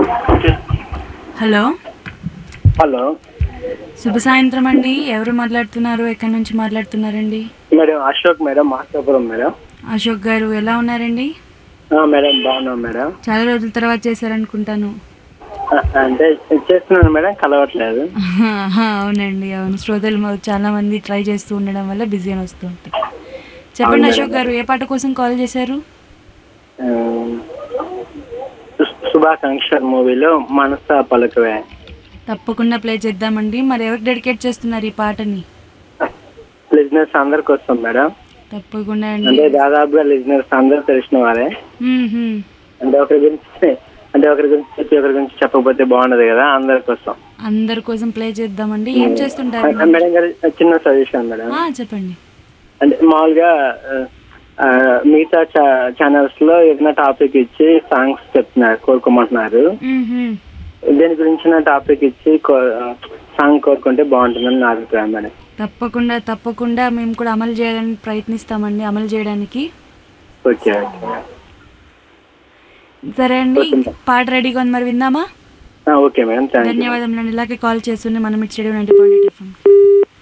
Hello hello శుభ సాయంత్రం అండి ఎవరు మాట్లాడుతున్నారు ఎక్కడి నుంచి మాట్లాడుతున్నారండి madam Ashok madam Mastapuram madam Ashok garu ఎలా ఉన్నారండి ఆ, మేడం బాగున్నాం మేడం చాలా రోజుల తర్వాత చేశారనుకుంటాను ఆ, అంటే చేస్తున్నాను మేడం కలవట్లేదు ఆహా, అవునండి అవును శ్రోతలు మాకు చాలా మంది ట్రై చేస్తూ ఉండడం వల్ల బిజీ అని వస్తూ ఉంటుంది చెప్పండి అవును అశోక్ గారు ఏ పాట కోసం కాల్ చేశారు ఆ, సు- శుభాకాంక్ష మూవీలో మనస పలుకవే తప్పకుండా ప్లే చేద్దామండి మరి ఎవరికి డెడికేట్ చేస్తున్నారు ఈ పాటని లిజినెస్ అందరికి వస్తాం మేడం తప్పకుండా అండి అంటే దాదాపుగా లిజినెస్ అందరూ తెలిసిన వారే మ్మ్హ్మ్. అంటే ఒకరి గురించి అంటే ఒకరి గురించి చెప్పి ఒకరి గురించి చెప్పకపోతే బాగుండదు కదా అందరికి వస్తాం అందరి కోసం ప్లే చేద్దామండి ఏం చేస్తుంటారు ఆ, మేడం గారు చిన్న సజెషన్ మేడం ఆ, చెప్పండి అంటే మామూలుగా ఆ, ఆ, మిగతా ఛానల్స్ లో ఏదైనా టాపిక్ ఇచ్చి సాంగ్స్ చెప్తున్నారు కోరుకోమంటున్నారు మ్మ్హ్మ్. దేని గురించిన టాపిక్ ఇచ్చి సాంగ్ కోరుకుంటే బాగుంటుందని నా అభిప్రాయం మేడం తప్పకుండా తప్పకుండా మేము కూడా అమలు చేయడానికి ప్రయత్నిస్తామండి అమలు చేయడానికి ఓకే ఓకే సరే అండి ఓకే. పాట రెడీగా ఉంది మరి విందామా ఆ, ఓకే మేడం థ్యాంక్ యూ ధన్యవాదములు ఇలాగే కాల్ చేస్తుండే మనం ఇటు చెడు నైంటీ పాయింట్ ఎయిట్ ఎఫ్ఎం